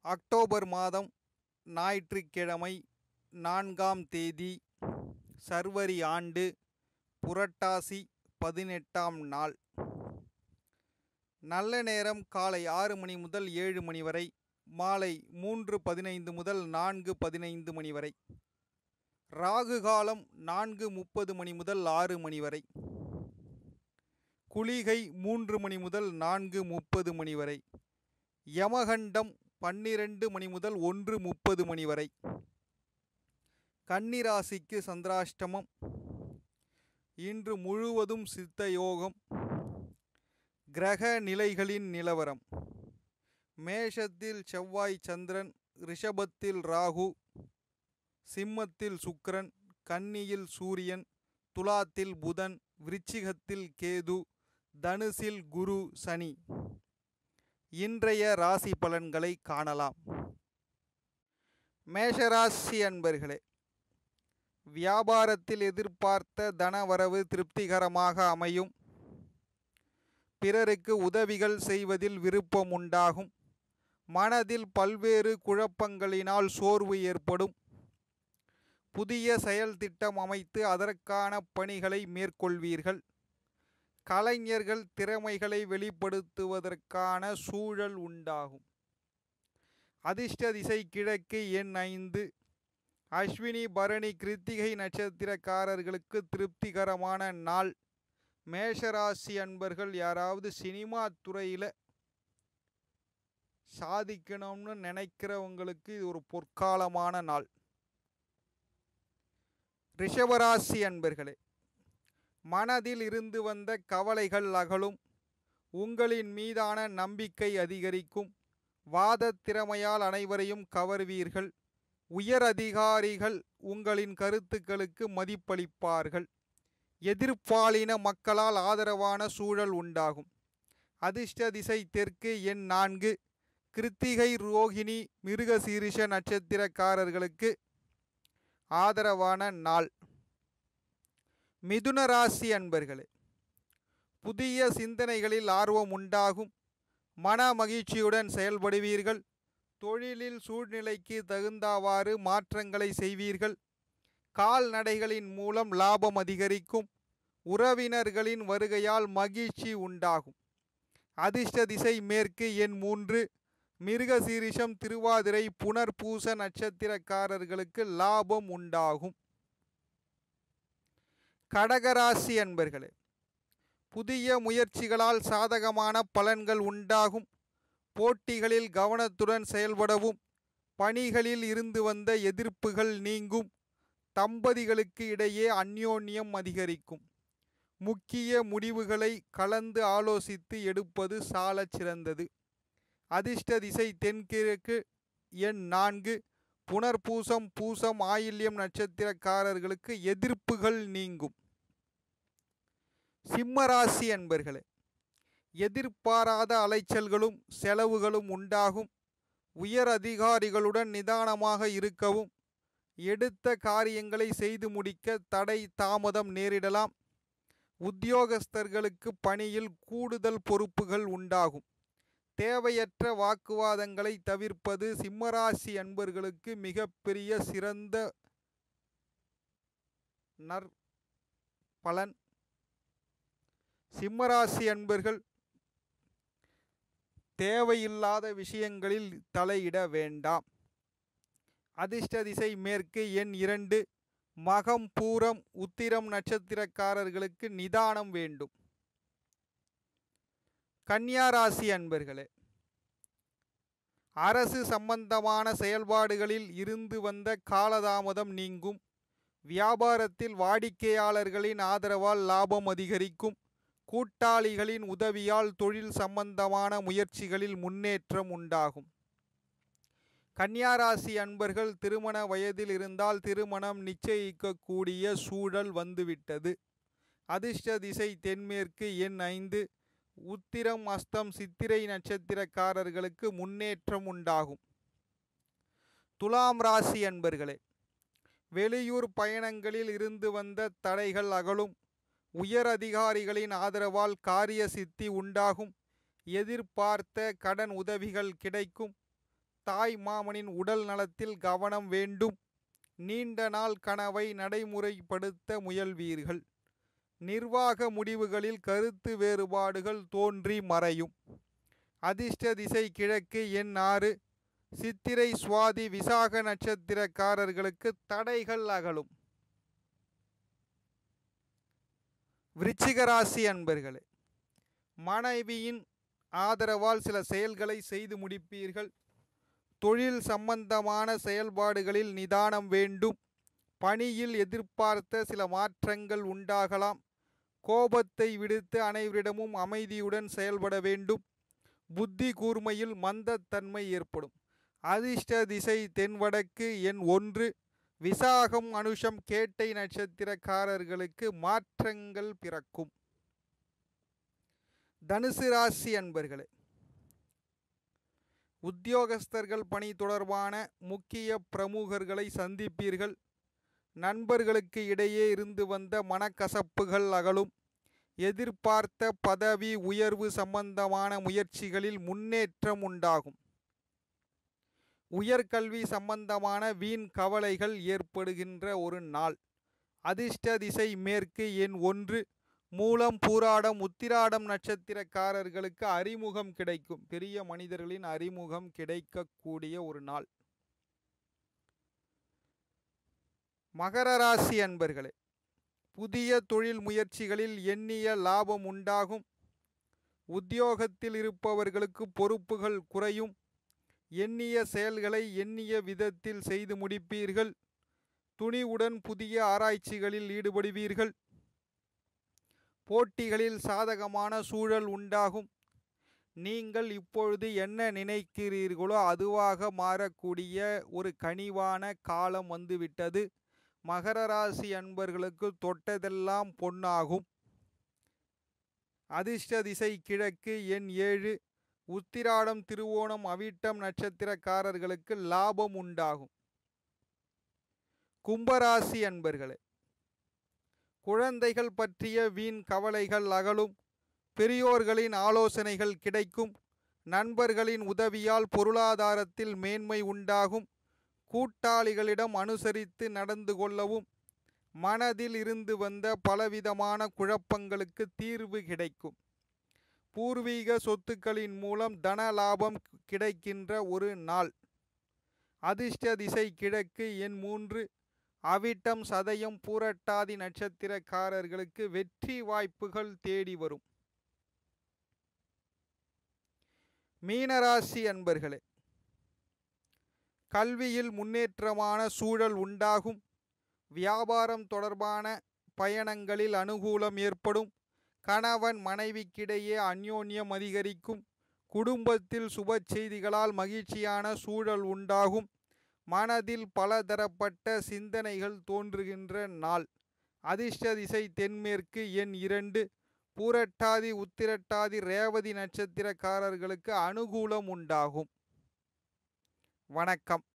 October மாதம் ஞாயிற்றுக்கிழமை நான்காம் தேதி சர்வரி ஆண்டு புரட்டாசி பதினெட்டாம் நாள் நல்ல நேரம் காலை ஆறு மணி முதல் ஏழு மணி வரை மாலை மூன்று பதினைந்து முதல் நான்கு பதினைந்து மணி வரை ராகு காலம் நான்கு முப்பது மணி முதல் ஆறு மணி வரை குளிகை மூன்று மணி முதல் நான்கு முப்பது மணி வரை யமகண்டம் பன்னிரண்டு மணி முதல் ஒன்று முப்பது மணி வரை கன்னிராசிக்கு சந்திராஷ்டமம் இன்று முழுவதும் சித்த யோகம் கிரக நிலைகளின் நிலவரம் மேஷத்தில் செவ்வாய் சந்திரன் ரிஷபத்தில் ராகு சிம்மத்தில் சுக்கிரன் கன்னியில் சூரியன் துலாத்தில் புதன் விருச்சிகத்தில் கேது தனுசில் குரு சனி இன்றைய ராசி பலன்களை காணலாம் மேஷராசி அன்பர்களே வியாபாரத்தில் எதிர்பார்த்த தனவரவு திருப்திகரமாக அமையும் பிறருக்கு உதவிகள் செய்வதில் விருப்பம் உண்டாகும் மனதில் பல்வேறு குழப்பங்களினால் சோர்வு ஏற்படும் புதிய செயல் திட்டம் அமைத்து அதற்கான பணிகளை மேற்கொள்வீர்கள் கலைஞர்கள் திறமைகளை வெளிப்படுத்துவதற்கான சூழல் உண்டாகும் அதிர்ஷ்ட திசை கிழக்கு எண் ஐந்து அஸ்வினி பரணி கிருத்திகை நட்சத்திரக்காரர்களுக்கு திருப்திகரமான நாள் மேஷராசி அன்பர்கள் யாராவது சினிமா துறையில் சாதிக்கணும்னு நினைக்கிறவங்களுக்கு இது ஒரு பொற்காலமான நாள் ரிஷபராசி அன்பர்களே மனதில் இருந்து வந்த கவலைகள் அகலும் உங்களின் மீதான நம்பிக்கை அதிகரிக்கும் வாத திறமையால் அனைவரையும் கவர்வீர்கள் உயர் அதிகாரிகள் உங்களின் கருத்துக்களுக்கு மதிப்பளிப்பார்கள் எதிர்ப்பாலின மக்களால் ஆதரவான சூழல் உண்டாகும் அதிர்ஷ்ட திசை தெற்கு எண் நான்கு கிருத்திகை ரோகிணி மிருகசீரிஷ நட்சத்திரக்காரர்களுக்கு ஆதரவான நாள் மிதுன ராசி அன்பர்களே புதிய சிந்தனைகளில் ஆர்வம் உண்டாகும் மன மகிழ்ச்சியுடன் செயல்படுவீர்கள் தொழிலில் சூழ்நிலைக்கு தகுந்தவாறு மாற்றங்களை செய்வீர்கள் கால்நடைகளின் மூலம் லாபம் அதிகரிக்கும் உறவினர்களின் வருகையால் மகிழ்ச்சி உண்டாகும் அதிர்ஷ்ட திசை மேற்கு எண் மூன்று மிருகசீரிஷம் திருவாதிரை புனர்பூச நட்சத்திரக்காரர்களுக்கு லாபம் உண்டாகும் கடகராசி அன்பர்களே புதிய முயற்சிகளால் சாதகமான பலன்கள் உண்டாகும் போட்டிகளில் கவனத்துடன் செயல்படவும் பணிகளில் இருந்து வந்த எதிர்ப்புகள் நீங்கும் தம்பதிகளுக்கு இடையே அந்யோன்யம் அதிகரிக்கும் முக்கிய முடிவுகளை கலந்து ஆலோசித்து எடுப்பது சாலச் சிறந்தது அதிர்ஷ்ட திசை தென்கிழக்கு எண் நான்கு புனர்பூசம் பூசம் ஆயில்யம் நட்சத்திரக்காரர்களுக்கு எதிர்ப்புகள் நீங்கும் சிம்மராசி அன்பர்களே எதிர்பாராத அலைச்சல்களும் செலவுகளும் உண்டாகும் உயர் அதிகாரிகளுடன் நிதானமாக இருக்கவும் எடுத்த காரியங்களை செய்து முடிக்க தடை தாமதம் நேரிடலாம் உத்தியோகஸ்தர்களுக்கு பணியில் கூடுதல் பொறுப்புகள் உண்டாகும் தேவையற்ற வாக்குவாதங்களை தவிர்ப்பது சிம்மராசி அன்பர்களுக்கு மிகப்பெரிய சிறந்த நற் பலன் சிம்மராசி அன்பர்கள் தேவையில்லாத விஷயங்களில் தலையிட வேண்டாம் அதிர்ஷ்ட திசை மேற்கு எண் இரண்டு மகம் பூரம் உத்திரம் நட்சத்திரக்காரர்களுக்கு நிதானம் வேண்டும் கன்னியாராசி அன்பர்களே அரசு சம்பந்தமான செயல்பாடுகளில் இருந்து வந்த காலதாமதம் நீங்கும் வியாபாரத்தில் வாடிக்கையாளர்களின் ஆதரவால் லாபம் அதிகரிக்கும் கூட்டாளிகளின் உதவியால் தொழில் சம்பந்தமான முயற்சிகளில் முன்னேற்றம் உண்டாகும் கன்னியாராசி அன்பர்கள் திருமண வயதில் இருந்தால் திருமணம் நிச்சயிக்கக்கூடிய சூழல் வந்துவிட்டது அதிர்ஷ்ட திசை தென்மேற்கு எண் ஐந்து உத்திரம் அஸ்தம் சித்திரை நட்சத்திரக்காரர்களுக்கு முன்னேற்றம் உண்டாகும் துலாம் ராசி அன்பர்களே வெளியூர் பயணங்களில் இருந்து வந்த தடைகள் அகலும் உயர் அதிகாரிகளின் ஆதரவால் காரிய சித்தி உண்டாகும் எதிர்பார்த்த கடன் உதவிகள் கிடைக்கும் தாய் மாமனின் உடல் நலத்தில் கவனம் வேண்டும் நீண்ட நாள் கனவை நடைமுறைப்படுத்த முயல்வீர்கள் நிர்வாக முடிவுகளில் கருத்து வேறுபாடுகள் தோன்றி மறையும் அதிர்ஷ்ட திசை கிழக்கு எண் ஆறு சித்திரை சுவாதி விசாக நட்சத்திரக்காரர்களுக்கு தடைகள் அகலும் விருச்சிக ராசி அன்பர்களே மனைவியின் ஆதரவால் சில செயல்களை செய்து முடிப்பீர்கள் தொழில் சம்பந்தமான செயல்பாடுகளில் நிதானம் வேண்டும் பணியில் எதிர்பார்த்த சில மாற்றங்கள் உண்டாகலாம் கோபத்தை விடுத்து அனைவரிடமும் அமைதியுடன் செயல்பட வேண்டும் புத்தி கூர்மையில் மந்தத்தன்மை ஏற்படும் அதிர்ஷ்ட திசை தென்வடக்கு எண் ஒன்று விசாகம் அனுஷம் கேட்டை நட்சத்திரக்காரர்களுக்கு மாற்றங்கள் பிறக்கும் தனுசு ராசி அன்பர்களே உத்தியோகஸ்தர்கள் பணி தொடர்பான முக்கிய பிரமுகர்களை சந்திப்பீர்கள் நண்பர்களுக்கு இடையே இருந்து வந்த மனக்கசப்புகள் அகலும் எதிர்பார்த்த பதவி உயர்வு சம்பந்தமான முயற்சிகளில் முன்னேற்றம் உண்டாகும் உயர்கல்வி சம்பந்தமான வீண் கவலைகள் ஏற்படுகின்ற ஒரு நாள் அதிர்ஷ்ட திசை மேற்கு எண் ஒன்று மூலம் பூராடம் உத்திராடம் நட்சத்திரக்காரர்களுக்கு அறிமுகம் கிடைக்கும் பெரிய மனிதர்களின் அறிமுகம் கிடைக்கக்கூடிய ஒரு நாள் மகர ராசி அன்பர்களே புதிய தொழில் முயற்சிகளில் எண்ணிய லாபம் உண்டாகும் உத்தியோகத்தில் இருப்பவர்களுக்கு பொறுப்புகள் குறையும் எண்ணிய செயல்களை எண்ணிய விதத்தில் செய்து முடிப்பீர்கள் துணிவுடன் புதிய ஆராய்ச்சிகளில் ஈடுபடுவீர்கள் போட்டிகளில் சாதகமான சூழல் உண்டாகும் நீங்கள் இப்பொழுது என்ன நினைக்கிறீர்களோ அதுவாக மாறக்கூடிய ஒரு கனிவான காலம் வந்துவிட்டது மகர ராசி அன்பர்களுக்கு தொட்டதெல்லாம் பொன்னாகும் அதிர்ஷ்ட திசை கிழக்கு எண் ஏழு உத்திராடம் திருவோணம் அவிட்டம் நட்சத்திரக்காரர்களுக்கு லாபம் உண்டாகும் கும்பராசி அன்பர்களே குழந்தைகள் பற்றிய வீண் கவலைகள் அகலும் பெரியோர்களின் ஆலோசனைகள் கிடைக்கும் நண்பர்களின் உதவியால் பொருளாதாரத்தில் மேன்மை உண்டாகும் கூட்டாளிகளிடம் அனுசரித்து நடந்து கொள்ளவும் மனதில் இருந்து வந்த பலவிதமான குழப்பங்களுக்கு தீர்வு கிடைக்கும் பூர்வீக சொத்துக்களின் மூலம் தன லாபம் கிடைக்கின்ற ஒரு நாள் அதிர்ஷ்ட திசை கிழக்கு எண் மூன்று அவிட்டம் சதயம் பூரட்டாதி நட்சத்திரக்காரர்களுக்கு வெற்றி வாய்ப்புகள் தேடி வரும் மீனராசி அன்பர்களே கல்வியில் முன்னேற்றமான சூழல் உண்டாகும் வியாபாரம் தொடர்பான பயணங்களில் அனுகூலம் ஏற்படும் கணவன் மனைவிக்கிடையே அந்யோன்யம் அதிகரிக்கும் குடும்பத்தில் சுப செய்திகளால் மகிழ்ச்சியான சூழல் உண்டாகும் மனதில் பலதரப்பட்ட சிந்தனைகள் தோன்றுகின்ற நாள் அதிர்ஷ்ட திசை தென்மேற்கு எண் இரண்டு பூரட்டாதி உத்திரட்டாதி ரேவதி நட்சத்திரக்காரர்களுக்கு அனுகூலம் உண்டாகும் வணக்கம்